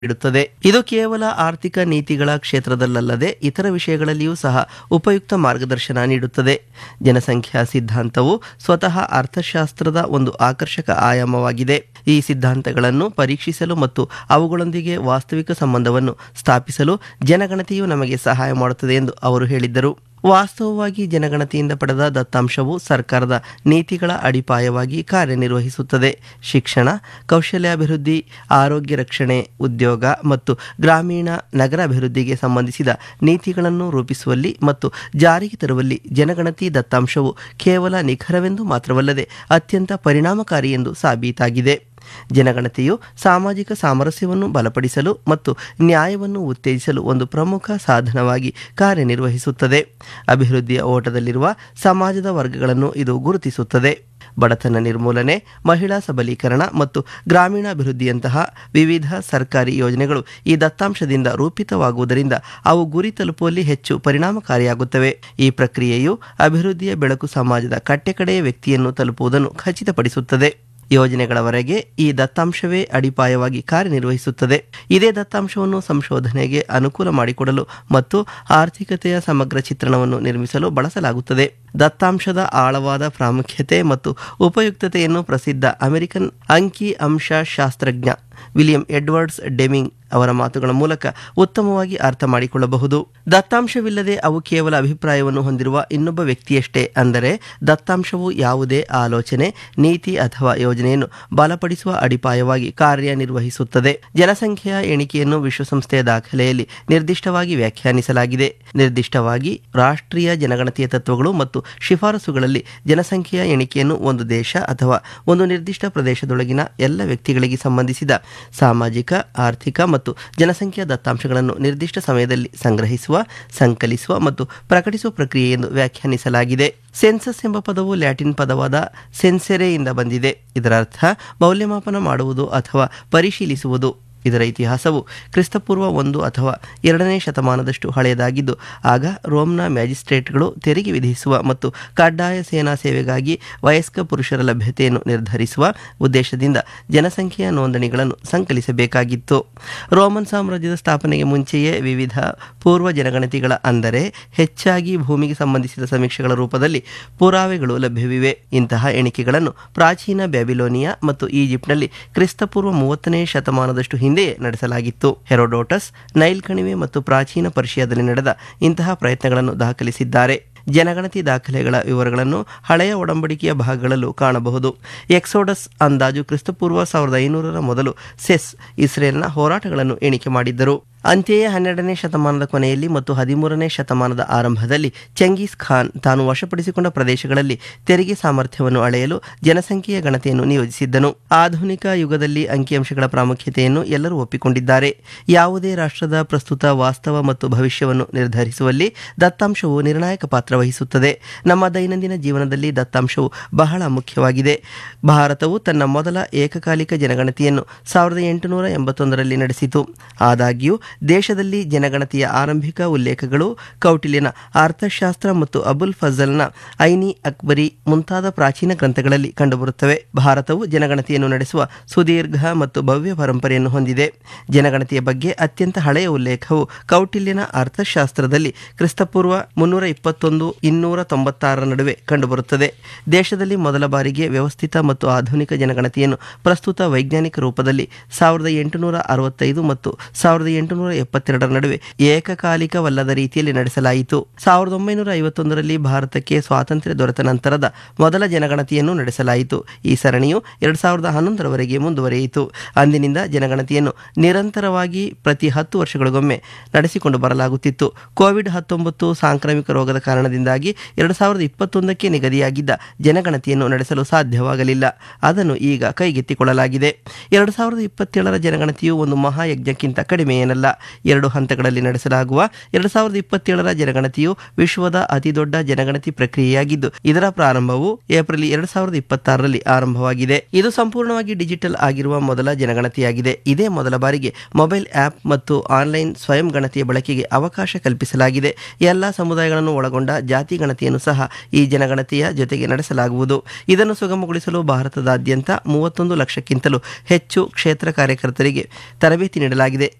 ಇಡುತ್ತದೆ ಇದು ಕೇವಲ ಆರ್ಥಿಕ ನೀತಿಗಳ ಕ್ಷೇತ್ರದಲ್ಲದೆ ಇತರ ವಿಷಯಗಳಲ್ಲಿಯೂ ಸಹ ಉಪಯುಕ್ತ ಮಾರ್ಗದರ್ಶನ ನೀಡುತ್ತದೆ ಜನಸಂಖ್ಯಾ ಸಿದ್ಧಾಂತವು ಸ್ವತಃ ಅರ್ಥಶಾಸ್ತ್ರದ ಒಂದು ಆಕರ್ಷಕ ಆಯಾಮವಾಗಿದೆ ಈ ಸಿದ್ಧಾಂತಗಳನ್ನು ಪರೀಕ್ಷಿಸಲು ಮತ್ತು ಅವುಗಳೊಂದಿಗೆ ವಾಸ್ತವಿಕ ಸಂಬಂಧವನ್ನು ಸ್ಥಾಪಿಸಲು ಜನಗಣತಿಯು ನಮಗೆ ಸಹಾಯ ಮಾಡುತ್ತದೆ ಎಂದು ಅವರು ಹೇಳಿದ್ದರು ವಾಸ್ತವವಾಗಿ ಜನಗಣತಿಯಿಂದ ಪಡೆದ ದತ್ತಾಂಶವು ಸರ್ಕಾರದ ನೀತಿಗಳ ಅಡಿಪಾಯವಾಗಿ ಕಾರ್ಯನಿರ್ವಹಿಸುತ್ತದೆ ಶಿಕ್ಷಣ ಕೌಶಲ್ಯಾಭಿವೃದ್ಧಿ ಆರೋಗ್ಯ ರಕ್ಷಣೆ ಉದ್ಯೋಗ ಮತ್ತು ಗ್ರಾಮೀಣ ನಗರ ಅಭಿವೃದ್ಧಿಗೆ ಸಂಬಂಧಿಸಿದ ನೀತಿಗಳನ್ನು ರೂಪಿಸುವಲ್ಲಿ ಮತ್ತು ಜಾರಿಗೆ ತರುವಲ್ಲಿ ಜನಗಣತಿ ದತ್ತಾಂಶವು ಕೇವಲ ನಿಖರವೆಂದು ಮಾತ್ರವಲ್ಲದೆ ಅತ್ಯಂತ ಪರಿಣಾಮಕಾರಿ ಎಂದು ಸಾಬೀತಾಗಿದೆ ಜನಗಣತಿಯು ಸಾಮಾಜಿಕ ಸಾಮರಸ್ಯವನ್ನು ಬಲಪಡಿಸಲು ಮತ್ತು ನ್ಯಾಯವನ್ನು ಉತ್ತೇಜಿಸಲು ಒಂದು ಪ್ರಮುಖ ಸಾಧನವಾಗಿ ಕಾರ್ಯನಿರ್ವಹಿಸುತ್ತದೆ ಅಭಿವೃದ್ಧಿಯ ಓಟದಲ್ಲಿರುವ ಸಮಾಜದ ವರ್ಗಗಳನ್ನು ಇದು ಗುರುತಿಸುತ್ತದೆ ಬಡತನ ನಿರ್ಮೂಲನೆ ಮಹಿಳಾ ಸಬಲೀಕರಣ ಮತ್ತು ಗ್ರಾಮೀಣಾಭಿವೃದ್ಧಿಯಂತಹ ವಿವಿಧ ಸರ್ಕಾರಿ ಯೋಜನೆಗಳು ಈ ದತ್ತಾಂಶದಿಂದ ರೂಪಿತವಾಗುವುದರಿಂದ ಅವು ಗುರಿ ತಲುಪುವಲ್ಲಿ ಹೆಚ್ಚು ಪರಿಣಾಮಕಾರಿಯಾಗುತ್ತವೆ ಈ ಪ್ರಕ್ರಿಯೆಯು ಅಭಿವೃದ್ಧಿಯ ಬೆಳಕು ಸಮಾಜದ ಕಟ್ಟೆಕಡೆಯ ವ್ಯಕ್ತಿಯನ್ನು ತಲುಪುವುದನ್ನು ಖಚಿತಪಡಿಸುತ್ತದೆ ಯೋಜನೆಗಳವರೆಗೆ ಈ ದತ್ತಾಂಶವೇ ಅಡಿಪಾಯವಾಗಿ ಕಾರ್ಯನಿರ್ವಹಿಸುತ್ತದೆ ಇದೇ ದತ್ತಾಂಶವನ್ನು ಸಂಶೋಧನೆಗೆ ಅನುಕೂಲ ಮಾಡಿಕೊಡಲು ಮತ್ತು ಆರ್ಥಿಕತೆಯ ಸಮಗ್ರ ಚಿತ್ರಣವನ್ನು ನಿರ್ಮಿಸಲು ಬಳಸಲಾಗುತ್ತದೆ ದತ್ತಾಂಶದ ಆಳವಾದ ಪ್ರಾಮುಖ್ಯತೆ ಮತ್ತು ಉಪಯುಕ್ತತೆಯನ್ನು ಪ್ರಸಿದ್ಧ ಅಮೆರಿಕನ್ ಅಂಕಿ ಅಂಶ ಶಾಸ್ತ್ರಜ್ಞ ವಿಲಿಯಂ ಎಡ್ವರ್ಡ್ಸ್ ಡೆಮಿಂಗ್ ಅವರ ಮಾತುಗಳ ಮೂಲಕ ಉತ್ತಮವಾಗಿ ಅರ್ಥ ಮಾಡಿಕೊಳ್ಳಬಹುದು ದತ್ತಾಂಶವಿಲ್ಲದೆ ಅವು ಕೇವಲ ಅಭಿಪ್ರಾಯವನ್ನು ಹೊಂದಿರುವ ಇನ್ನೊಬ್ಬ ವ್ಯಕ್ತಿಯಷ್ಟೇ ಅಂದರೆ ದತ್ತಾಂಶವು ಯಾವುದೇ ಆಲೋಚನೆ ನೀತಿ ಅಥವಾ ಯೋಜನೆಯನ್ನು ಬಲಪಡಿಸುವ ಅಡಿಪಾಯವಾಗಿ ಕಾರ್ಯನಿರ್ವಹಿಸುತ್ತದೆ ಜನಸಂಖ್ಯೆಯ ಎಣಿಕೆಯನ್ನು ವಿಶ್ವಸಂಸ್ಥೆಯ ದಾಖಲೆಯಲ್ಲಿ ನಿರ್ದಿಷ್ಟವಾಗಿ ವ್ಯಾಖ್ಯಾನಿಸಲಾಗಿದೆ ನಿರ್ದಿಷ್ಟವಾಗಿ ರಾಷ್ಟ್ರೀಯ ಜನಗಣತಿಯ ತತ್ವಗಳು ಮತ್ತು ಶಿಫಾರಸುಗಳಲ್ಲಿ ಜನಸಂಖ್ಯೆಯ ಎಣಿಕೆಯನ್ನು ಒಂದು ದೇಶ ಅಥವಾ ಒಂದು ನಿರ್ದಿಷ್ಟ ಪ್ರದೇಶದೊಳಗಿನ ಎಲ್ಲ ವ್ಯಕ್ತಿಗಳಿಗೆ ಸಂಬಂಧಿಸಿದ ಸಾಮಾಜಿಕ ಆರ್ಥಿಕ ಮತ್ತು ಜನಸಂಖ್ಯಾ ದತ್ತಾಂಶಗಳನ್ನು ನಿರ್ದಿಷ್ಟ ಸಮಯದಲ್ಲಿ ಸಂಗ್ರಹಿಸುವ ಸಂಕಲಿಸುವ ಮತ್ತು ಪ್ರಕಟಿಸುವ ಪ್ರಕ್ರಿಯೆ ಎಂದು ವ್ಯಾಖ್ಯಾನಿಸಲಾಗಿದೆ ಸೆನ್ಸಸ್ ಎಂಬ ಪದವು ಲ್ಯಾಟಿನ್ ಪದವಾದ ಸೆನ್ಸೆರೆಯಿಂದ ಬಂದಿದೆ ಇದರ ಅರ್ಥ ಮೌಲ್ಯಮಾಪನ ಮಾಡುವುದು ಅಥವಾ ಪರಿಶೀಲಿಸುವುದು ಇದರ ಇತಿಹಾಸವು ಕ್ರಿಸ್ತಪೂರ್ವ ಒಂದು ಅಥವಾ ಎರಡನೇ ಶತಮಾನದಷ್ಟು ಹಳೆಯದಾಗಿದ್ದು ಆಗ ರೋಮ್ನ ಮ್ಯಾಜಿಸ್ಟ್ರೇಟ್ಗಳು ತೆರಿಗೆ ವಿಧಿಸುವ ಮತ್ತು ಕಡ್ಡಾಯ ಸೇನಾ ಸೇವೆಗಾಗಿ ವಯಸ್ಕ ಪುರುಷರ ಲಭ್ಯತೆಯನ್ನು ನಿರ್ಧರಿಸುವ ಉದ್ದೇಶದಿಂದ ಜನಸಂಖ್ಯೆಯ ನೋಂದಣಿಗಳನ್ನು ಸಂಕಲಿಸಬೇಕಾಗಿತ್ತು ರೋಮನ್ ಸಾಮ್ರಾಜ್ಯದ ಸ್ಥಾಪನೆಗೆ ಮುಂಚೆಯೇ ವಿವಿಧ ಪೂರ್ವ ಜನಗಣತಿಗಳ ಅಂದರೆ ಹೆಚ್ಚಾಗಿ ಭೂಮಿಗೆ ಸಂಬಂಧಿಸಿದ ಸಮೀಕ್ಷೆಗಳ ರೂಪದಲ್ಲಿ ಪುರಾವೆಗಳು ಲಭ್ಯವಿವೆ ಇಂತಹ ಎಣಿಕೆಗಳನ್ನು ಪ್ರಾಚೀನ ಬ್ಯಾಬಿಲೋನಿಯಾ ಮತ್ತು ಈಜಿಪ್ಟ್ನಲ್ಲಿ ಕ್ರಿಸ್ತಪೂರ್ವ ಮೂವತ್ತನೇ ಶತಮಾನದಷ್ಟು ಹಿಂದೆಯೇ ನಡೆಸಲಾಗಿತ್ತು ಹೆರೋಡೋಟಸ್ ನೈಲ್ ಕಣಿವೆ ಮತ್ತು ಪ್ರಾಚೀನ ಪರ್ಷಿಯಾದಲ್ಲಿ ನಡೆದ ಇಂತಹ ಪ್ರಯತ್ನಗಳನ್ನು ದಾಖಲಿಸಿದ್ದಾರೆ ಜನಗಣತಿ ದಾಖಲೆಗಳ ವಿವರಗಳನ್ನು ಹಳೆಯ ಒಡಂಬಡಿಕೆಯ ಭಾಗಗಳಲ್ಲೂ ಕಾಣಬಹುದು ಎಕ್ಸೋಡಸ್ ಅಂದಾಜು ಕ್ರಿಸ್ತಪೂರ್ವ ಸಾವಿರದ ಐನೂರರ ಮೊದಲು ಸೆಸ್ ಇಸ್ರೇಲ್ನ ಹೋರಾಟಗಳನ್ನು ಎಣಿಕೆ ಮಾಡಿದ್ದರು ಅಂತೆಯೇ ಹನ್ನೆರಡನೇ ಶತಮಾನದ ಕೊನೆಯಲ್ಲಿ ಮತ್ತು ಹದಿಮೂರನೇ ಶತಮಾನದ ಆರಂಭದಲ್ಲಿ ಚೆಂಗೀಸ್ ಖಾನ್ ತಾನು ವಶಪಡಿಸಿಕೊಂಡ ಪ್ರದೇಶಗಳಲ್ಲಿ ತೆರಿಗೆ ಸಾಮರ್ಥ್ಯವನ್ನು ಅಳೆಯಲು ಜನಸಂಖ್ಯೆಯ ಗಣತಿಯನ್ನು ನಿಯೋಜಿಸಿದ್ದನು ಆಧುನಿಕ ಯುಗದಲ್ಲಿ ಅಂಕಿಅಂಶಗಳ ಪ್ರಾಮುಖ್ಯತೆಯನ್ನು ಎಲ್ಲರೂ ಒಪ್ಪಿಕೊಂಡಿದ್ದಾರೆ ಯಾವುದೇ ರಾಷ್ಟ್ರದ ಪ್ರಸ್ತುತ ವಾಸ್ತವ ಮತ್ತು ಭವಿಷ್ಯವನ್ನು ನಿರ್ಧರಿಸುವಲ್ಲಿ ದತ್ತಾಂಶವು ನಿರ್ಣಾಯಕ ಪಾತ್ರ ವಹಿಸುತ್ತದೆ ನಮ್ಮ ದೈನಂದಿನ ಜೀವನದಲ್ಲಿ ದತ್ತಾಂಶವು ಬಹಳ ಮುಖ್ಯವಾಗಿದೆ ಭಾರತವು ತನ್ನ ಮೊದಲ ಏಕಕಾಲಿಕ ಜನಗಣತಿಯನ್ನು ಸಾವಿರದ ಎಂಟುನೂರ ಎಂಬತ್ತೊಂದರಲ್ಲಿ ನಡೆಸಿತು ಆದಾಗ್ಯೂ ದೇಶದಲ್ಲಿ ಜನಗಣತಿಯ ಆರಂಭಿಕ ಉಲ್ಲೇಖಗಳು ಕೌಟಿಲ್ಯನ ಅರ್ಥಶಾಸ್ತ್ರ ಮತ್ತು ಅಬುಲ್ ಫಜಲ್ನ ಐನಿ ಅಕ್ಬರಿ ಮುಂತಾದ ಪ್ರಾಚೀನ ಗ್ರಂಥಗಳಲ್ಲಿ ಕಂಡುಬರುತ್ತವೆ ಭಾರತವು ಜನಗಣತಿಯನ್ನು ನಡೆಸುವ ಸುದೀರ್ಘ ಮತ್ತು ಭವ್ಯ ಪರಂಪರೆಯನ್ನು ಹೊಂದಿದೆ ಜನಗಣತಿಯ ಬಗ್ಗೆ ಅತ್ಯಂತ ಹಳೆಯ ಉಲ್ಲೇಖವು ಕೌಟಿಲ್ಯನ ಅರ್ಥಶಾಸ್ತ್ರದಲ್ಲಿ ಕ್ರಿಸ್ತಪೂರ್ವ ಮುನ್ನೂರ ಇಪ್ಪತ್ತೊಂದು ಇನ್ನೂರ ತೊಂಬತ್ತಾರರ ನಡುವೆ ಕಂಡುಬರುತ್ತದೆ ದೇಶದಲ್ಲಿ ಮೊದಲ ಬಾರಿಗೆ ವ್ಯವಸ್ಥಿತ ಮತ್ತು ಆಧುನಿಕ ಜನಗಣತಿಯನ್ನು ಪ್ರಸ್ತುತ ವೈಜ್ಞಾನಿಕ ರೂಪದಲ್ಲಿ ಸಾವಿರದ ಎಂಟುನೂರ ಅರವತ್ತೈದು ಮತ್ತು ಸಾವಿರದ ಎಂಟುನೂರ ಎಪ್ಪತ್ತೆರಡರ ನಡುವೆ ಏಕಕಾಲಿಕವಲ್ಲದ ರೀತಿಯಲ್ಲಿ ನಡೆಸಲಾಯಿತು ಸಾವಿರದ ಒಂಬೈನೂರ ಐವತ್ತೊಂದರಲ್ಲಿ ಭಾರತಕ್ಕೆ ಸ್ವಾತಂತ್ರ್ಯ ದೊರೆತ ನಂತರದ ಮೊದಲ ಜನಗಣತಿಯನ್ನು ನಡೆಸಲಾಯಿತು ಈ ಸರಣಿಯು ಎರಡು ಸಾವಿರದ ಹನ್ನೊಂದರವರೆಗೆ ಮುಂದುವರಿಯಿತು ಅಂದಿನಿಂದ ಜನಗಣತಿಯನ್ನು ನಿರಂತರವಾಗಿ ಪ್ರತಿ ಹತ್ತು ವರ್ಷಗಳಿಗೊಮ್ಮೆ ನಡೆಸಿಕೊಂಡು ಬರಲಾಗುತ್ತಿತ್ತು ಕೋವಿಡ್ ಹತ್ತೊಂಬತ್ತು ಸಾಂಕ್ರಾಮಿಕ ರೋಗದ ಕಾರಣದಿಂದಾಗಿ ಎರಡು ಸಾವಿರದ ಇಪ್ಪತ್ತೊಂದಕ್ಕೆ ನಿಗದಿಯಾಗಿದ್ದ ಜನಗಣತಿಯನ್ನು ನಡೆಸಲು ಸಾಧ್ಯವಾಗಲಿಲ್ಲ ಅದನ್ನು ಈಗ ಕೈಗೆತ್ತಿಕೊಳ್ಳಲಾಗಿದೆ ಎರಡು ಸಾವಿರದ ಇಪ್ಪತ್ತೇಳರ ಜನಗಣತಿಯು ಒಂದು ಮಹಾಯಜ್ಞಕ್ಕಿಂತ ಕಡಿಮೆ ಏನಲ್ಲ ಎರಡು ಹಂತಗಳಲ್ಲಿ ನಡೆಸಲಾಗುವ ಎರಡು ಸಾವಿರದ ಇಪ್ಪತ್ತೇಳರ ಜನಗಣತಿಯು ವಿಶ್ವದ ಅತಿದೊಡ್ಡ ಜನಗಣತಿ ಪ್ರಕ್ರಿಯೆಯಾಗಿದ್ದು ಇದರ ಪ್ರಾರಂಭವು ಏಪ್ರಿಲ್ ಎರಡು ಸಾವಿರದ ಇಪ್ಪತ್ತಾರರಲ್ಲಿ ಆರಂಭವಾಗಿದೆ ಇದು ಸಂಪೂರ್ಣವಾಗಿ ಡಿಜಿಟಲ್ ಆಗಿರುವ ಮೊದಲ ಜನಗಣತಿಯಾಗಿದೆ ಇದೇ ಮೊದಲ ಬಾರಿಗೆ ಮೊಬೈಲ್ ಆಪ್ ಮತ್ತು ಆನ್ಲೈನ್ ಸ್ವಯಂ ಗಣತಿಯ ಬಳಕೆಗೆ ಅವಕಾಶ ಕಲ್ಪಿಸಲಾಗಿದೆ ಎಲ್ಲ ಸಮುದಾಯಗಳನ್ನು ಒಳಗೊಂಡ ಜಾತಿ ಗಣತಿಯನ್ನು ಸಹ ಈ ಜನಗಣತಿಯ ಜೊತೆಗೆ ನಡೆಸಲಾಗುವುದು ಇದನ್ನು ಸುಗಮಗೊಳಿಸಲು ಭಾರತದಾದ್ಯಂತ ಮೂವತ್ತೊಂದು ಲಕ್ಷಕ್ಕಿಂತಲೂ ಹೆಚ್ಚು ಕ್ಷೇತ್ರ ಕಾರ್ಯಕರ್ತರಿಗೆ ತರಬೇತಿ ನೀಡಲಾಗಿದೆ